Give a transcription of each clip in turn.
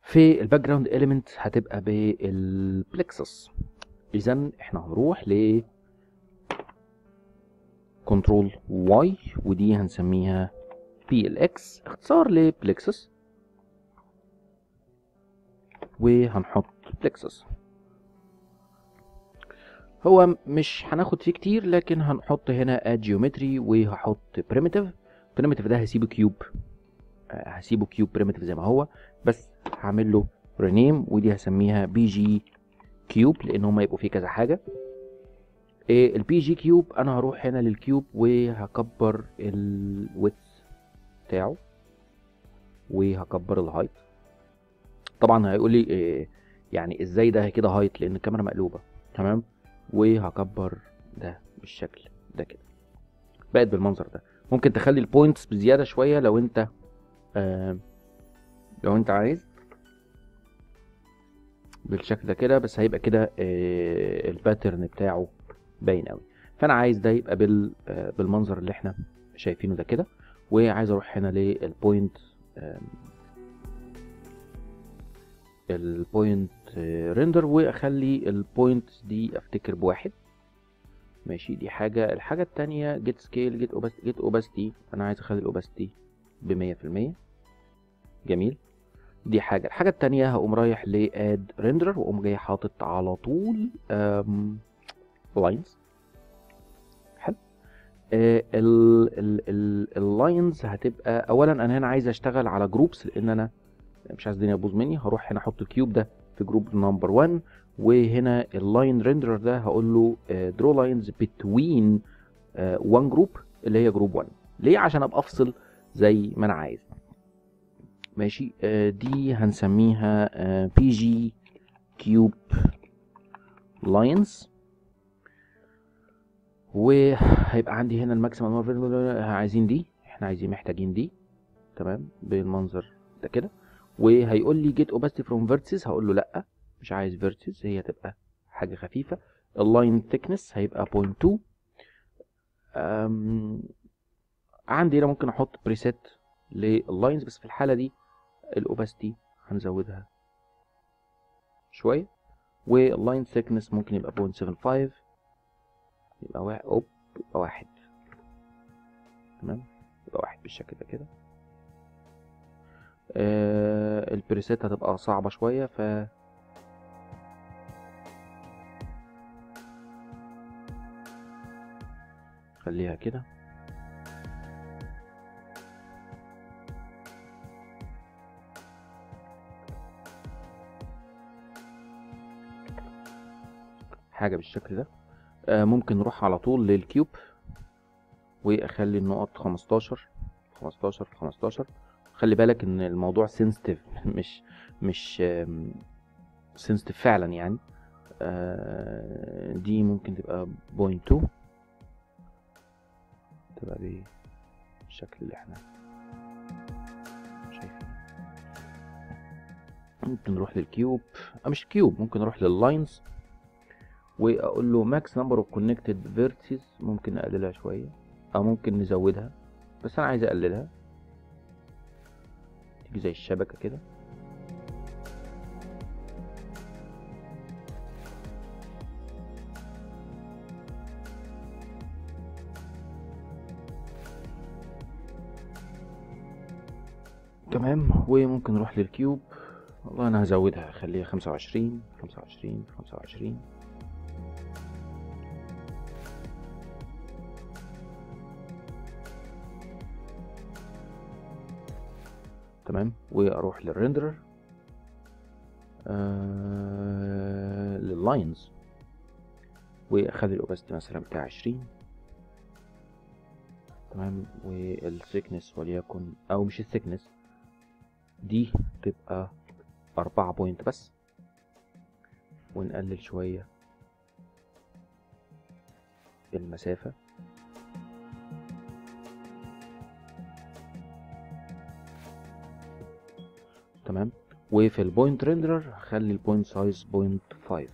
في الباك جراوند اليمنت هتبقى بالبلكسس اذا احنا هنروح ل كنترول واي ودي هنسميها بي ال اكس اختصار لبلكسس وهنحط بلكسس هو مش هناخد فيه كتير لكن هنحط هنا اد جيومتري وهحط بريمتيف بريمتيف ده هسيبه كيوب آه، هسيبه كيوب بريمتيف زي ما هو بس هعمل له رينيم ودي هسميها بي جي كيوب لان هما يبقوا فيه كذا حاجه البي جي كيوب انا هروح هنا للكيوب وهكبر الويدث بتاعه وهكبر الهايت طبعا هيقول لي إيه يعني ازاي ده كده هايت لان الكاميرا مقلوبه تمام وهكبر ده بالشكل ده كده بقت بالمنظر ده ممكن تخلي البوينتس بزياده شويه لو انت آه لو انت عايز بالشكل ده كده بس هيبقى كده آه الباترن بتاعه باين قوي فانا عايز ده يبقى بال آه بالمنظر اللي احنا شايفينه ده كده وعايز اروح هنا للبوينت البوينت ريندر واخلي البوينت دي افتكر بواحد ماشي دي حاجة الحاجة التانية جيت سكيل جيت اوباستي جيت اوباستي انا عايز اخلي الاوباستي بمية في المية جميل دي حاجة الحاجة التانية هقوم رايح لاد ريندر واقوم جاي حاطط على طول لاينز حلو اللاينز هتبقى اولا انا هنا عايز اشتغل على جروبس لان انا مش عايز الدنيا تبوظ مني هروح هنا احط الكيوب ده في جروب نمبر 1 وهنا اللاين ريندرر ده هقول له درو لاينز بتوين 1 جروب اللي هي جروب 1 ليه عشان ابقى افصل زي ما انا عايز ماشي آه، دي هنسميها بي جي كيوب لاينز وهيبقى عندي هنا الماكسيمم عايزين دي احنا عايزين محتاجين دي تمام بالمنظر ده كده وهيقول لي جيت اوباستي فروم فيرتسز هقول له لا مش عايز فيرتسز هي تبقى حاجه خفيفه اللاين ثيكنس هيبقى 0.2 أم، عندي هنا ممكن احط بريسيت لللاينز بس في الحاله دي الاوباستي هنزودها شويه واللاين ثيكنس ممكن يبقى 0.75 يبقى واحد اوب يبقى واحد تمام يبقى واحد بالشكل ده كده آه البريسيت هتبقى صعبة شوية ف خليها كده حاجة بالشكل ده آه ممكن نروح على طول للكيوب واخلي النقط 15 15 في 15 خلي بالك ان الموضوع سنسيتيف مش مش سنسيتيف فعلا يعني آه، دي ممكن تبقى بوينت 2 تبقى بالشكل اللي احنا شايفينه ممكن نروح للكيوب أه مش كيوب ممكن نروح لللاينز واقول له ماكس نمبر اوف كونكتد فيرتسز ممكن نقللها شويه او ممكن نزودها بس انا عايز اقللها تيجي زي الشبكة كده تمام وممكن نروح للكيوب والله انا هزودها اخليها خمسة وعشرين خمسة وعشرين خمسة وعشرين تمام واروح للريندرر آه لللاينز واخلي الاوباستي مثلا بتاع عشرين تمام والثيكنس وليكن او مش الثيكنس دي تبقى أربعة بوينت بس ونقلل شوية المسافة تمام وفي البوينت ريندرر هخلي البوينت سايز بوينت فايف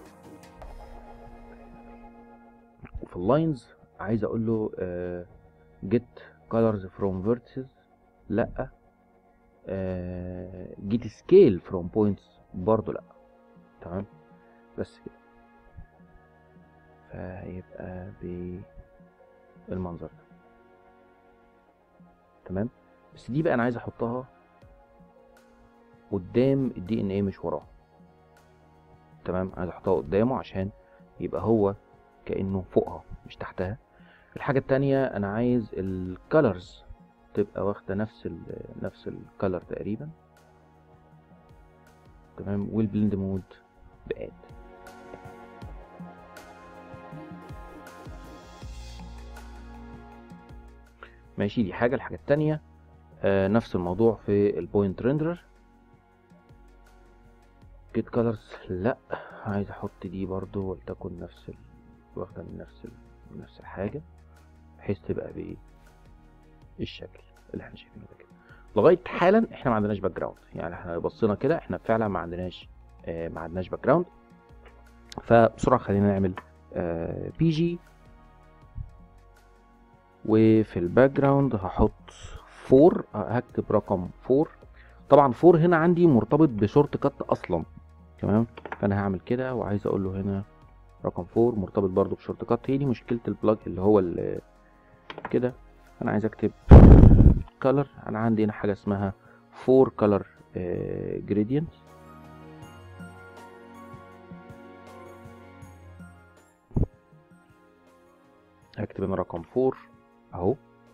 وفي اللاينز عايز اقول له جيت colors from vertices لا جيت سكيل فروم بوينتس برضو لا تمام بس كده فهيبقى بالمنظر ده تمام بس دي بقى انا عايز احطها قدام الدي ان ايه مش وراه تمام عايز احطها قدامه عشان يبقى هو كانه فوقها مش تحتها الحاجه التانية انا عايز الكالرز تبقى واخده نفس ال نفس الكالر تقريبا تمام والبلند مود باد ماشي دي حاجه الحاجه التانية آه نفس الموضوع في البوينت ريندرر جيت كالرز لا عايز احط دي برضو ولتكن نفس ال... واخده من نفس ال... من نفس الحاجه بحيث تبقى بايه الشكل اللي احنا شايفينه ده كده لغايه حالا احنا ما عندناش باك جراوند يعني احنا لو بصينا كده احنا فعلا ما عندناش آه ما عندناش باك جراوند فبسرعه خلينا نعمل آه بي جي وفي الباك جراوند هحط 4 هكتب رقم 4 طبعا 4 هنا عندي مرتبط بشورت كات اصلا تمام فانا هعمل كده وعايز اقول له هنا رقم 4 مرتبط برضو بشورت كات هي دي مشكله البلاج اللي هو ال- كده انا عايز اكتب color انا عندي هنا حاجه اسمها 4 color آه، gradient هكتب هنا رقم 4 اهو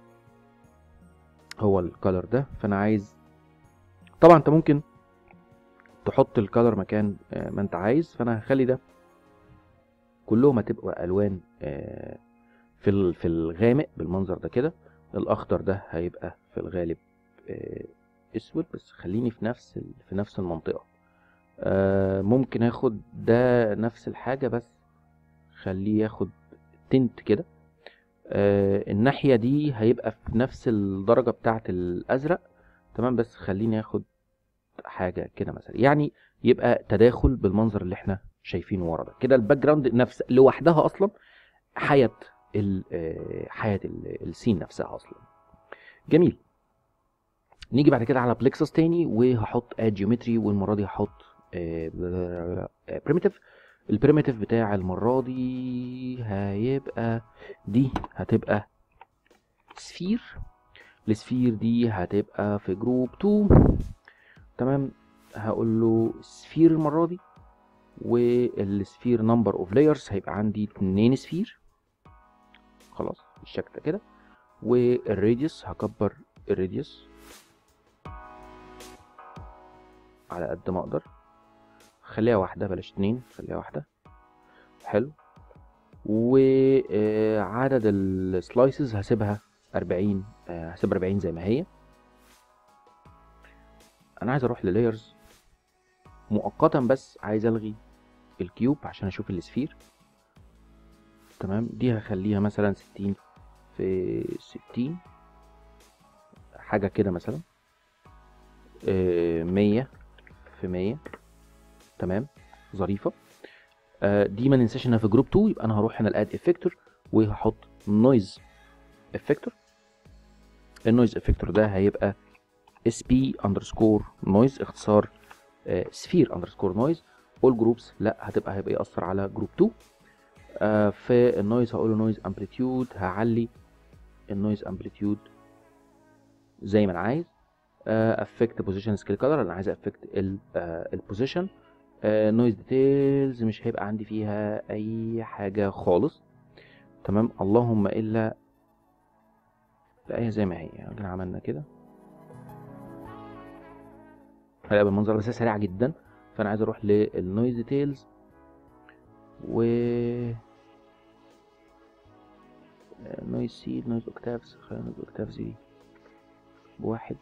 هو الكالر ده فانا عايز طبعا انت ممكن تحط الكالر مكان آه، ما انت عايز فانا هخلي ده كلهم هتبقى الوان آه، في ال- في الغامق بالمنظر ده كده الاخضر ده هيبقى في الغالب آه، اسود بس خليني في نفس ال- في نفس المنطقه آه، ممكن اخد ده نفس الحاجه بس خليه ياخد تنت كده آه، الناحيه دي هيبقى في نفس الدرجه بتاعه الازرق تمام بس خليني اخد حاجه كده مثلا يعني يبقى تداخل بالمنظر اللي احنا شايفينه ورا ده كده الباك جراوند نفس لوحدها اصلا حياه ال- آه، حياه ال- السين نفسها اصلا جميل نيجي بعد كده على بلكسس تاني وهحط اد جيومتري والمره دي هحط بريميتيف البريميتيف بتاع المره دي هيبقى دي هتبقى سفير السفير دي هتبقى في جروب 2 تمام هقول له سفير المره دي والسفير نمبر اوف لايرز هيبقى عندي اتنين سفير خلاص بالشكل ده كده والراديوس هكبر الراديوس على قد ما اقدر خليها واحده بلاش اتنين خليها واحده حلو وعدد السلايسز هسيبها 40 آه، هسيبها 40 زي ما هي انا عايز اروح للايرز مؤقتا بس عايز الغي الكيوب عشان اشوف السفير تمام دي هخليها مثلا 60 في 60 حاجه كده مثلا آه، 100 في 100 تمام ظريفه آه، دي ما ننساش انها في جروب 2 يبقى انا هروح هنا الاد افكتور وهحط نويز افكتور النويز افكتور ده هيبقى اس بي اندرسكور نويز اختصار سفير اندرسكور نويز اول جروبس لا هتبقى هيبقى ياثر على جروب 2 آه، في النويز هقول له نويز امبليتيود هعلي النويز امبليتيود زي ما انا عايز افكت بوزيشن سكيل كلر انا عايز افكت البوزيشن نويز ديتيلز مش هيبقى عندي فيها اي حاجه خالص تمام اللهم الا لا هي زي ما هي يعني جينا عملنا كده هلاقي بالمنظر بس هي سريعه جدا فانا عايز اروح للنويز ديتيلز و نويز سيد نويز اوكتافز خلينا نويز اوكتافز دي بواحد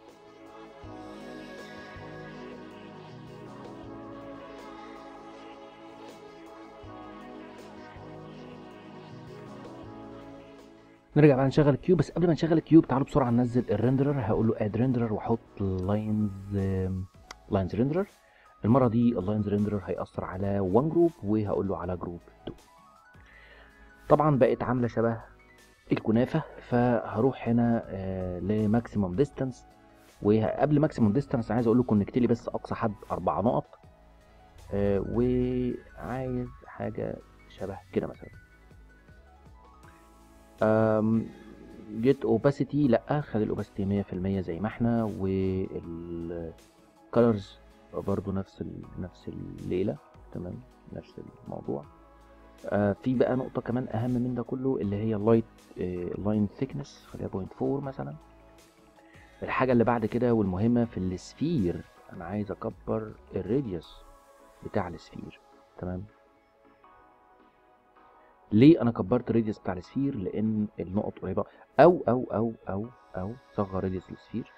نرجع بقى نشغل الكيوب بس قبل ما نشغل الكيوب تعالوا بسرعه ننزل الريندرر هقول له اد ريندرر واحط لاينز لاينز ريندرر المره دي اللاينز ريندرر هيأثر على 1 جروب وهقول له على جروب 2 طبعا بقت عامله شبه الكنافه فهروح هنا لماكسيموم ديستانس وقبل ماكسيموم ديستانس عايز اقول له كونكت لي بس اقصى حد اربع نقط آه وعايز حاجه شبه كده مثلا جيت اوباسيتي لا خلي الاوباسيتي 100% زي ما احنا والكالرز برضو نفس ال... نفس الليله تمام نفس الموضوع آه في بقى نقطة كمان أهم من ده كله اللي هي اللايت لاين ثيكنس خليها بوينت فور مثلا الحاجة اللي بعد كده والمهمة في السفير أنا عايز أكبر الراديوس بتاع السفير تمام ليه أنا كبرت الراديوس بتاع السفير لأن النقط قريبة أو أو أو أو أو صغر راديوس السفير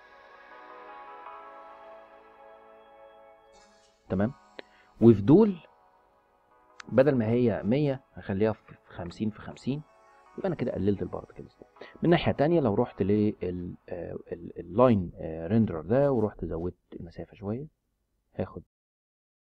تمام وفي دول بدل ما هي 100 هخليها في 50 في 50 يبقى انا كده قللت البارتكلز ده من ناحيه تانية لو رحت لللاين ريندرر ده ورحت زودت المسافه شويه